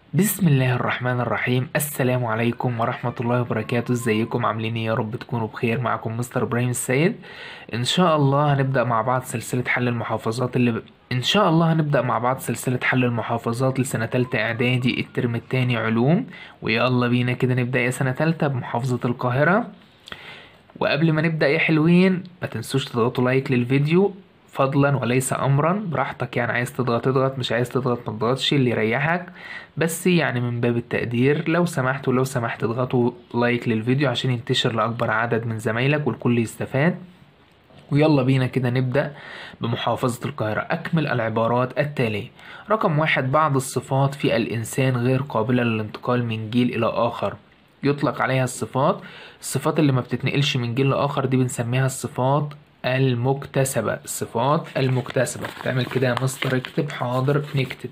بسم الله الرحمن الرحيم السلام عليكم ورحمة الله وبركاته ازيكم عاملين ايه يا رب تكونوا بخير معكم مستر ابراهيم السيد ان شاء الله هنبدأ مع بعض سلسلة حل المحافظات اللي ب... ان شاء الله هنبدأ مع بعض سلسلة حل المحافظات لسنة تالتة اعدادي الترم التاني علوم ويلا بينا كده نبدأ يا سنة تالتة بمحافظة القاهرة وقبل ما نبدأ يا حلوين ما تنسوش تضغطوا لايك للفيديو فضلا وليس امرا براحتك يعني عايز تضغط تضغط مش عايز تضغط ما تضغطش اللي يريحك بس يعني من باب التقدير لو سمحت ولو سمحت اضغطوا لايك للفيديو عشان ينتشر لاكبر عدد من زمايلك والكل يستفاد ويلا بينا كده نبدأ بمحافظة القاهرة أكمل العبارات التالية رقم واحد بعض الصفات في الإنسان غير قابلة للانتقال من جيل إلى آخر يطلق عليها الصفات الصفات اللي ما بتتنقلش من جيل لآخر دي بنسميها الصفات المكتسبة الصفات المكتسبة تعمل كده يا مستر اكتب حاضر نكتب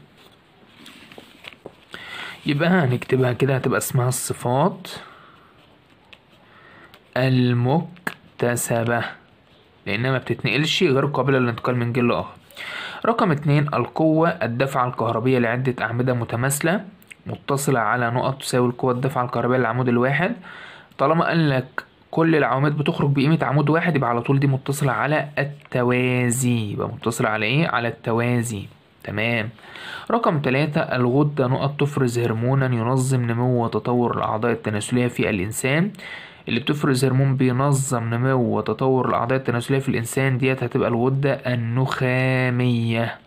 يبقى هنكتبها كده هتبقى اسمها الصفات المكتسبة لأنها ما بتتنقلش غير قابلة للانتقال من جيل لآخر رقم اتنين القوة الدفعة الكهربية لعدة أعمدة متماثلة متصلة على نقط تساوي القوة الدفعة الكهربية للعمود الواحد طالما قال لك كل العوامد بتخرج بقيمة عمود واحد يبقى على طول دي متصلة على التوازي يبقى متصلة على ايه؟ على التوازي تمام رقم ثلاثة الغدة نقط تفرز هرمونا ينظم نمو وتطور الأعضاء التناسلية في الإنسان اللي بتفرز هرمون بينظم نمو وتطور الأعضاء التناسلية في الإنسان ديت هتبقى الغدة النخامية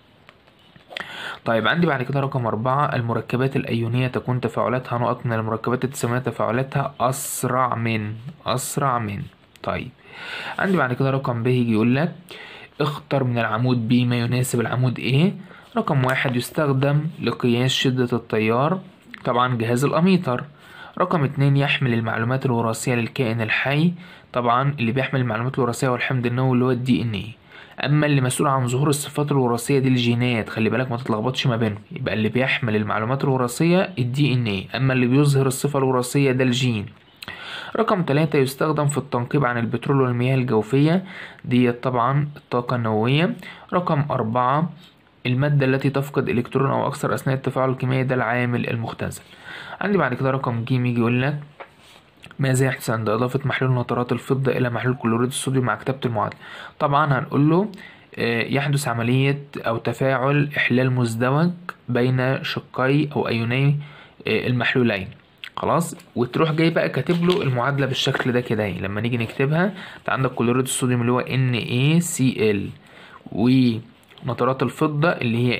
طيب عندي بعد كده رقم أربعة المركبات الأيونية تكون تفاعلاتها نقط من المركبات التسامية تفاعلاتها أسرع من أسرع من طيب عندي بعد كده رقم ب يجي يقول لك اختر من العمود ب ما يناسب العمود A رقم واحد يستخدم لقياس شدة التيار طبعا جهاز الأميتر رقم اتنين يحمل المعلومات الوراثية للكائن الحي طبعا اللي بيحمل المعلومات الوراثية والحمض النووي اللي هو الدي ان ايه اما اللي مسؤول عن ظهور الصفات الوراثيه دي الجينات خلي بالك ما تتلخبطش ما بينهم يبقى اللي بيحمل المعلومات الوراثيه الدي ان ايه اما اللي بيظهر الصفه الوراثيه ده الجين رقم ثلاثة يستخدم في التنقيب عن البترول والمياه الجوفية دي طبعا الطاقة النووية رقم أربعة المادة التي تفقد إلكترون أو أكثر أثناء التفاعل الكيميائي ده العامل المختزل عندي بعد كده رقم ج يجي يقول لك ماذا يحدث عند إضافة محلول نترات الفضة إلى محلول كلوريد الصوديوم مع كتابة المعادلة طبعا هنقول له يحدث عملية أو تفاعل إحلال مزدوج بين شقي أو أيوني المحلولين خلاص وتروح جاي بقى كاتب له المعادلة بالشكل ده كده لما نيجي نكتبها انت عندك كلوريد الصوديوم اللي هو NaCl ونترات الفضة اللي هي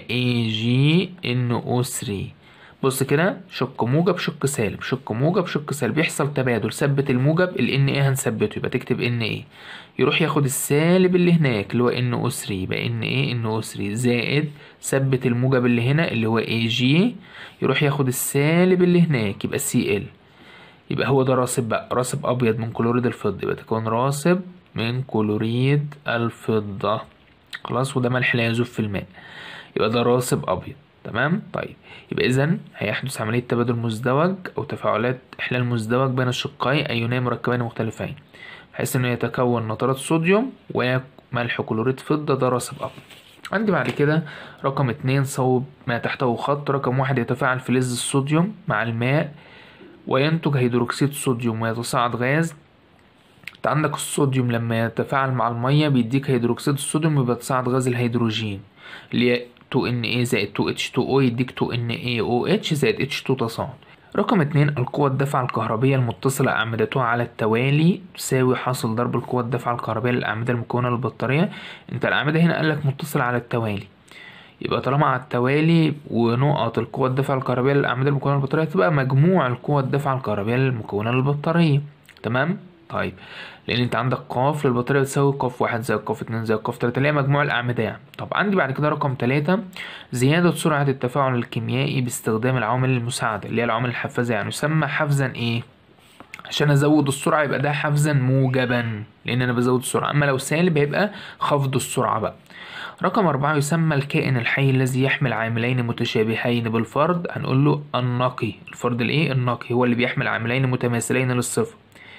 AgNO3 بص كده شق موجب شق سالب شق موجب شق سالب يحصل تبادل ثبت الموجب ال ان ايه هنثبته يبقى تكتب ان ايه يروح ياخد السالب اللي هناك اللي هو ان او 3 يبقى ان ايه ان او 3 زائد ثبت الموجب اللي هنا اللي هو اي جي يروح ياخد السالب اللي هناك يبقى سي ال يبقى هو ده راسب بقى راسب ابيض من كلوريد الفضة يبقى تكون راسب من كلوريد الفضة خلاص وده ملح لا يذوب في الماء يبقى ده راسب ابيض تمام طيب يبقى اذا هيحدث عمليه تبادل مزدوج او تفاعلات احلال مزدوج بين الشقين ايوني مركبين مختلفين بحيث انه يتكون نترات صوديوم وملح كلوريد فضه ده راسب ابيض عندي بعد كده رقم اتنين صوب ما تحته خط رقم واحد يتفاعل فلز الصوديوم مع الماء وينتج هيدروكسيد صوديوم ويتصاعد غاز انت عندك الصوديوم لما يتفاعل مع المية بيديك هيدروكسيد الصوديوم وبيتصاعد غاز الهيدروجين اللي هي 2Na زائد 2H2O يديك 2NaOH زائد H2 تصاعد رقم اتنين القوة الدفعة الكهربية المتصلة أعمدتها على التوالي تساوي حاصل ضرب القوة الدفعة الكهربية للأعمدة المكونة للبطارية انت الأعمدة هنا قالك متصلة على التوالي يبقى طالما على التوالي ونقط القوة الدفعة الكهربية للأعمدة المكونة للبطارية تبقى مجموع القوة الدفعة الكهربية المكونة للبطارية تمام طيب لان انت عندك قاف للبطاريه بتساوي قاف واحد زائد قاف اتنين زائد قاف تلاته اللي هي مجموع الاعمده يعني طب عندي بعد كده رقم تلاته زياده سرعه التفاعل الكيميائي باستخدام العوامل المساعده اللي هي العوامل الحفازه يعني يسمى حفزا ايه عشان ازود السرعه يبقى ده حفزا موجبا لان انا بزود السرعه اما لو سالب هيبقى خفض السرعه بقى رقم أربعة يسمى الكائن الحي الذي يحمل عاملين متشابهين بالفرد هنقول له النقي الفرد الايه النقي هو اللي بيحمل عاملين متماثلين للصفر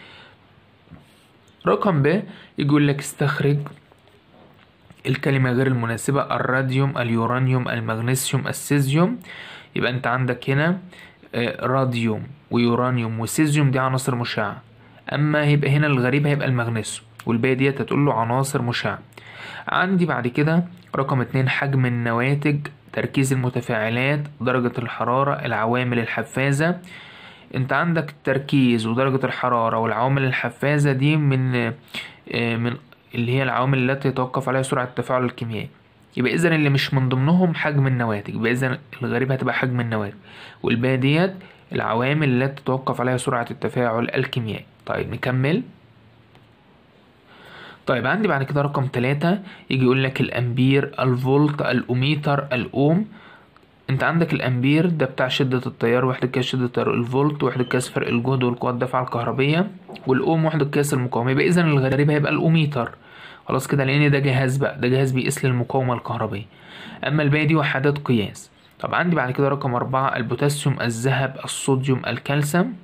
رقم ب يقول لك استخرج الكلمة غير المناسبة الراديوم اليورانيوم المغنيسيوم السيزيوم يبقى انت عندك هنا آه، راديوم ويورانيوم وسيزيوم دي عناصر مشعة اما هيبقى هنا الغريب هيبقى المغنيسيوم والباقي ديت هتقول له عناصر مشعة عندي بعد كده رقم اتنين حجم النواتج تركيز المتفاعلات درجة الحرارة العوامل الحفازة انت عندك التركيز ودرجة الحرارة والعوامل الحفازة دي من آه، من اللي هي العوامل التي يتوقف عليها سرعة التفاعل الكيميائي يبقى اذا اللي مش من ضمنهم حجم النواتج يبقى اذا الغريب هتبقى حجم النواتج والباقي ديت العوامل التي تتوقف عليها سرعة التفاعل الكيميائي طيب نكمل طيب عندي بعد كده رقم تلاتة يجي يقول لك الأمبير الفولت الأوميتر الأوم انت عندك الأمبير ده بتاع شدة التيار وحدة قياس شدة التيار الفولت وحدة قياس فرق الجهد والقوة الدافعة الكهربية والأوم وحدة قياس المقاومة يبقى إذا الغريب هيبقى الأوميتر خلاص كده لأن ده جهاز بقى ده جهاز بيقيس للمقاومة الكهربية أما الباقي دي وحدات قياس طب عندي بعد كده رقم أربعة البوتاسيوم الذهب الصوديوم الكالسيوم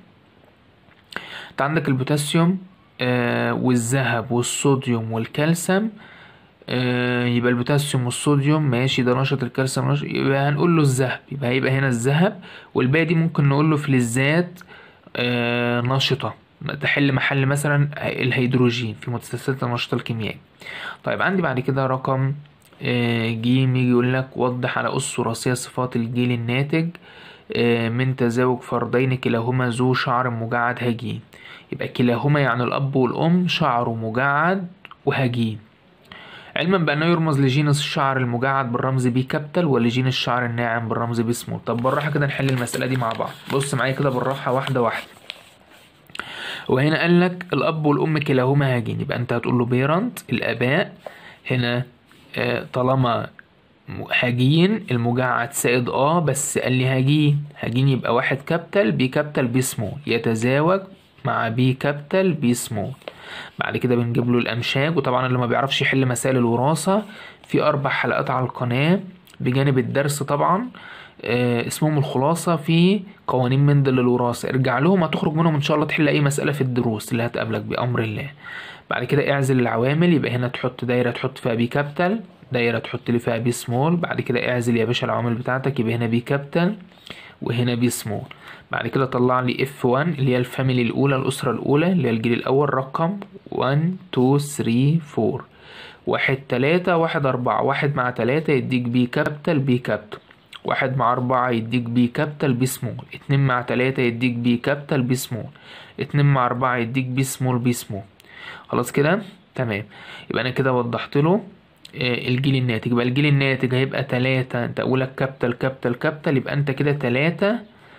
انت عندك البوتاسيوم آه والذهب والصوديوم والكالسيوم آه يبقى البوتاسيوم والصوديوم ماشي ده نشط الكالسيوم نشط يبقى هنقول له الذهب يبقى هيبقى هنا الذهب والباقي دي ممكن نقول له فلزات آه نشطة تحل محل مثلا الهيدروجين في متسلسلات النشط الكيميائي طيب عندي بعد كده رقم آه جيم يجي يقول لك وضح على أس وراثية صفات الجيل الناتج آه من تزاوج فردين كلاهما ذو شعر مجعد هجين يبقى كلاهما يعني الأب والأم شعره مجعد وهجين علما بأنه يرمز لجينس الشعر المجعد بالرمز بي كابيتال ولجين الشعر الناعم بالرمز بي سمول طب بالراحة كده نحل المسألة دي مع بعض بص معايا كده بالراحة واحدة واحدة وهنا قال لك الأب والأم كلاهما هاجين يبقى أنت هتقول له بيرنت الآباء هنا آه، طالما هاجين المجعد سائد اه بس قال لي هاجين هاجين يبقى واحد كابيتال بي كابيتال بي سمول يتزاوج مع بي كابيتال بي سمول بعد كده بنجيب له الامشاج وطبعا اللي ما بيعرفش يحل مسائل الوراثه في اربع حلقات على القناه بجانب الدرس طبعا آه اسمهم الخلاصة في قوانين مندل للوراثة ارجع لهم هتخرج منهم ان شاء الله تحل اي مسألة في الدروس اللي هتقابلك بأمر الله بعد كده اعزل العوامل يبقى هنا تحط دايرة تحط فيها بي كابيتال دايرة تحط لي فيها بي سمول بعد كده اعزل يا باشا العوامل بتاعتك يبقى هنا بي كابيتال وهنا بي سمول بعد كده طلع لي اف 1 اللي هي الفاميلي الاولى الاسره الاولى اللي هي الجيل الاول رقم 1 2 3 4 واحد تلاتة واحد أربعة واحد مع تلاتة يديك بي كابيتال بي كابيتال واحد مع أربعة يديك بي كابيتال بي سمول اتنين مع تلاتة يديك بي كابيتال بي سمول اتنين مع أربعة يديك بي سمول بي سمول خلاص كده تمام يبقى أنا كده وضحت له آه، الجيل الناتج يبقى الجيل الناتج هيبقى تلاتة انت اقولك كابيتال كابيتال كابيتال يبقى انت كده تلاتة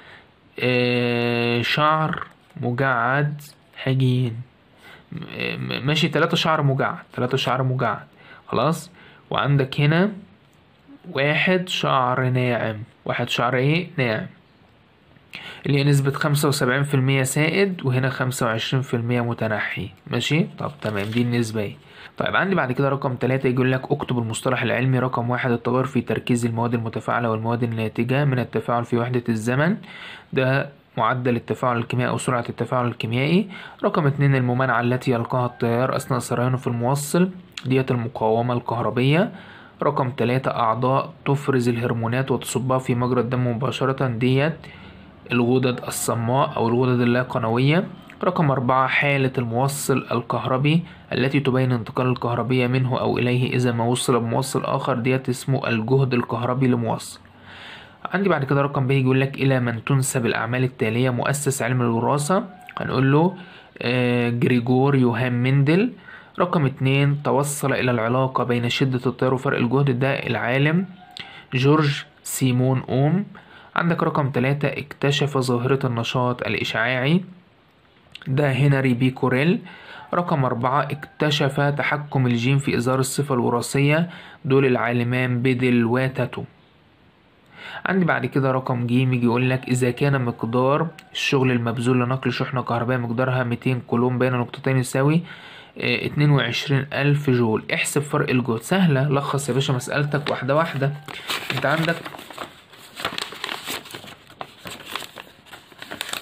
آه، شعر مجعد هجين م- م- ماشي تلاتة شعر مجعد تلاتة شعر مجعد خلاص وعندك هنا واحد شعر ناعم واحد شعر ايه ناعم اللي هي نسبة خمسة وسبعين في المية سائد وهنا خمسة وعشرين في المية متنحي ماشي طب تمام دي النسبة ايه طيب عندي بعد كده رقم تلاتة يقول لك اكتب المصطلح العلمي رقم واحد التغير في تركيز المواد المتفاعلة والمواد الناتجة من التفاعل في وحدة الزمن ده معدل التفاعل الكيميائي أو سرعة التفاعل الكيميائي رقم اتنين الممانعة التي يلقاها التيار أثناء سريانه في الموصل ديت المقاومة الكهربية رقم تلاتة أعضاء تفرز الهرمونات وتصبها في مجرى الدم مباشرة ديت الغدد الصماء أو الغدد اللا قنوية رقم أربعة حالة الموصل الكهربي التي تبين انتقال الكهربية منه أو إليه إذا ما وصل بموصل آخر ديت اسمه الجهد الكهربي لموصل عندي بعد كده رقم ب يقول لك إلى من تنسب الأعمال التالية مؤسس علم الوراثة هنقول له آه، جريجور يوهان مندل رقم اتنين توصل إلى العلاقة بين شدة التيار وفرق الجهد ده العالم جورج سيمون أوم عندك رقم تلاتة اكتشف ظاهرة النشاط الإشعاعي ده هنري بي كوريل رقم أربعة اكتشف تحكم الجين في إظهار الصفة الوراثية دول العالمان بيدل وتاتو عندي بعد كده رقم ج يجي يقول لك إذا كان مقدار الشغل المبذول لنقل شحنة كهربائية مقدارها 200 كولوم بين نقطتين يساوي اتنين وعشرين ألف جول احسب فرق الجهد سهلة لخص يا باشا مسألتك واحدة واحدة انت عندك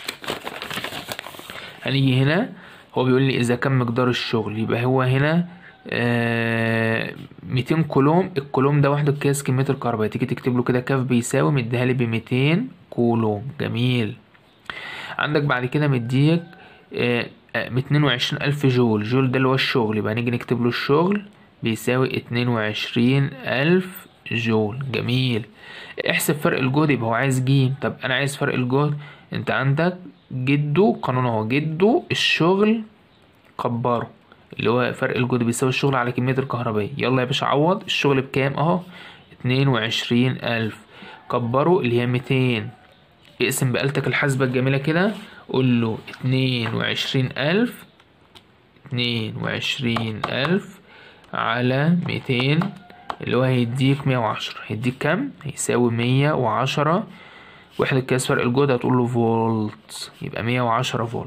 هنيجي هنا هو بيقول لي إذا كان مقدار الشغل يبقى هو هنا آه 200 كولوم الكولوم ده وحده قياس كمية الكهرباء تيجي تكتب له كده كاف بيساوي مديها لي ب 200 كولوم جميل عندك بعد كده مديك آه 22 ألف جول جول ده اللي هو الشغل يبقى نيجي نكتب له الشغل بيساوي 22 ألف جول جميل احسب فرق الجهد يبقى هو عايز جيم طب انا عايز فرق الجهد انت عندك جده قانون اهو جده الشغل كبره اللي هو فرق الجهد بيساوي الشغل على كمية الكهربية يلا يا باشا عوض الشغل بكام اهو اتنين وعشرين ألف كبره اللي هي ميتين اقسم بآلتك الحاسبة الجميلة كده قول له اتنين وعشرين ألف اتنين وعشرين ألف على ميتين اللي هو هيديك مية وعشرة هيديك كام؟ هيساوي مية وعشرة وحدة قياس فرق الجهد هتقول له فولت يبقى مية وعشرة فولت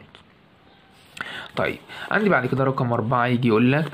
طيب عندي بعد كده رقم أربعة يجي يقول لك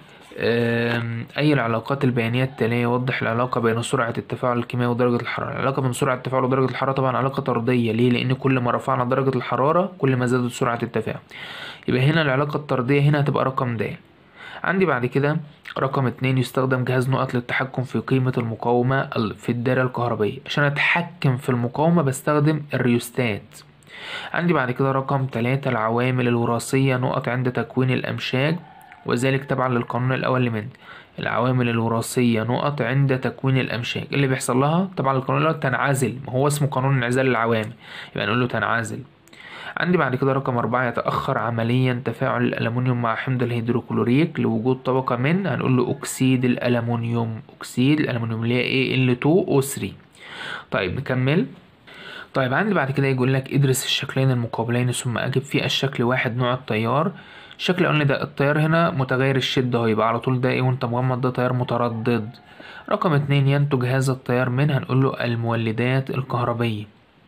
أي العلاقات البيانية التالية يوضح العلاقة بين سرعة التفاعل الكيميائي ودرجة الحرارة العلاقة بين سرعة التفاعل ودرجة الحرارة طبعا علاقة طردية ليه؟ لأن كل ما رفعنا درجة الحرارة كل ما زادت سرعة التفاعل يبقى هنا العلاقة الطردية هنا هتبقى رقم د عندي بعد كده رقم اتنين يستخدم جهاز نقط للتحكم في قيمة المقاومة في الدائرة الكهربية عشان أتحكم في المقاومة بستخدم الريوستات عندي بعد كده رقم تلاتة العوامل الوراثية نقط عند تكوين الأمشاج وذلك تبعا للقانون الأول لمند العوامل الوراثية نقط عند تكوين الأمشاج اللي بيحصل لها طبعا القانون الأول تنعزل ما هو اسمه قانون انعزال العوامل يبقى نقول له تنعزل عندي بعد كده رقم أربعة يتأخر عمليا تفاعل الألمنيوم مع حمض الهيدروكلوريك لوجود طبقة من هنقول له أكسيد الألمنيوم أكسيد الألمنيوم اللي هي Al2O3 طيب نكمل طيب عندي بعد كده يقول لك ادرس الشكلين المقابلين ثم أجب في الشكل واحد نوع التيار الشكل الأولاني ده التيار هنا متغير الشدة اهو يبقى على طول ده ايه وانت مغمض ده تيار متردد رقم اتنين ينتج هذا التيار من هنقول له المولدات الكهربية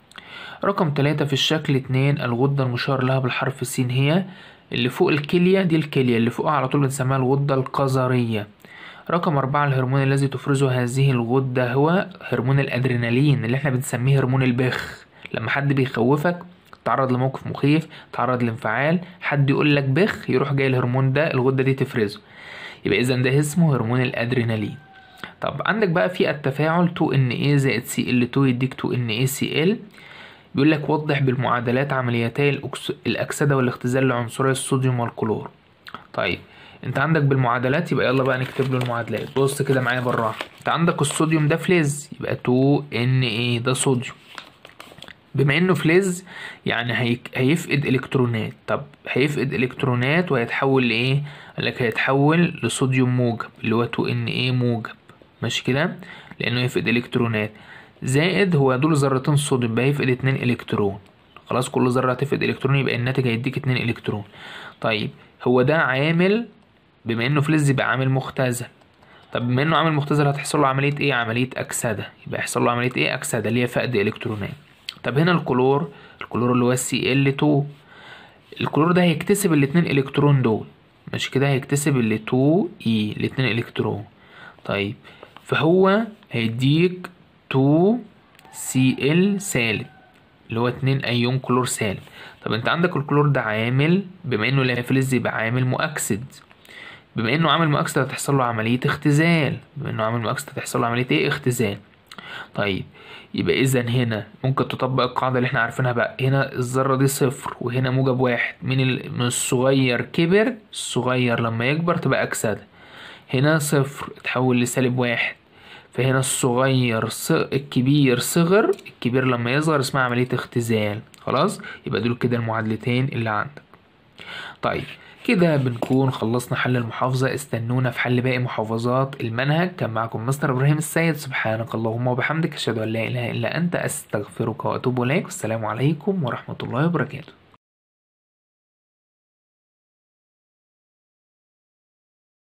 رقم تلاتة في الشكل اتنين الغدة المشار لها بالحرف س هي اللي فوق الكلية دي الكلية اللي فوقها على طول بنسميها الغدة القذرية رقم أربعة الهرمون الذي تفرزه هذه الغدة هو هرمون الأدرينالين اللي احنا بنسميه هرمون البخ لما حد بيخوفك تعرض لموقف مخيف تعرض لانفعال حد يقول لك بخ يروح جاي الهرمون ده الغدة دي تفرزه يبقى إذا ده اسمه هرمون الأدرينالين طب عندك بقى في التفاعل 2Na زائد Cl2 يديك 2NaCl بيقول لك وضح بالمعادلات عمليتي الأكس... الأكسدة والاختزال لعنصري الصوديوم والكلور طيب انت عندك بالمعادلات يبقى يلا بقى نكتب له المعادلات بص كده معايا بالراحة انت عندك الصوديوم ده فلز يبقى 2Na ده صوديوم بما انه فلز يعني هي... هيفقد الكترونات طب هيفقد الكترونات وهيتحول لايه قال لك هيتحول لصوديوم موجب اللي هو 2Na موجب ماشي كده لانه يفقد الكترونات زائد هو دول ذرتين صوديوم يبقى هيفقد اتنين الكترون خلاص كل ذره هتفقد الكترون يبقى الناتج هيديك اتنين الكترون طيب هو ده عامل بما انه فلز يبقى عامل مختزل طب بما انه عامل مختزل هتحصل له عمليه ايه عمليه اكسده يبقى يحصل له عمليه ايه اكسده اللي هي فقد الكترونات طب هنا الكلور الكلور اللي هو السي ال 2 الكلور ده هيكتسب الاتنين الكترون دول ماشي كده هيكتسب ال 2 اي الاتنين الكترون طيب فهو هيديك 2 سي ال سالب اللي هو 2 ايون كلور سالب طب انت عندك الكلور ده عامل بما انه لا فلز يبقى عامل مؤكسد بما انه عامل مؤكسد هتحصل له عمليه اختزال بما انه عامل مؤكسد هتحصل له عمليه ايه اختزال طيب يبقى اذا هنا ممكن تطبق القاعده اللي احنا عارفينها بقى هنا الذره دي صفر وهنا موجب واحد من ال... من الصغير كبر الصغير لما يكبر تبقى اكسده هنا صفر اتحول لسالب واحد فهنا الصغير ص... الكبير صغر الكبير لما يصغر اسمها عملية اختزال خلاص يبقى دول كده المعادلتين اللي عندك طيب كده بنكون خلصنا حل المحافظة استنونا في حل باقي محافظات المنهج كان معكم مستر إبراهيم السيد سبحانك اللهم وبحمدك أشهد أن لا إله إلا أنت أستغفرك وأتوب إليك والسلام عليكم ورحمة الله وبركاته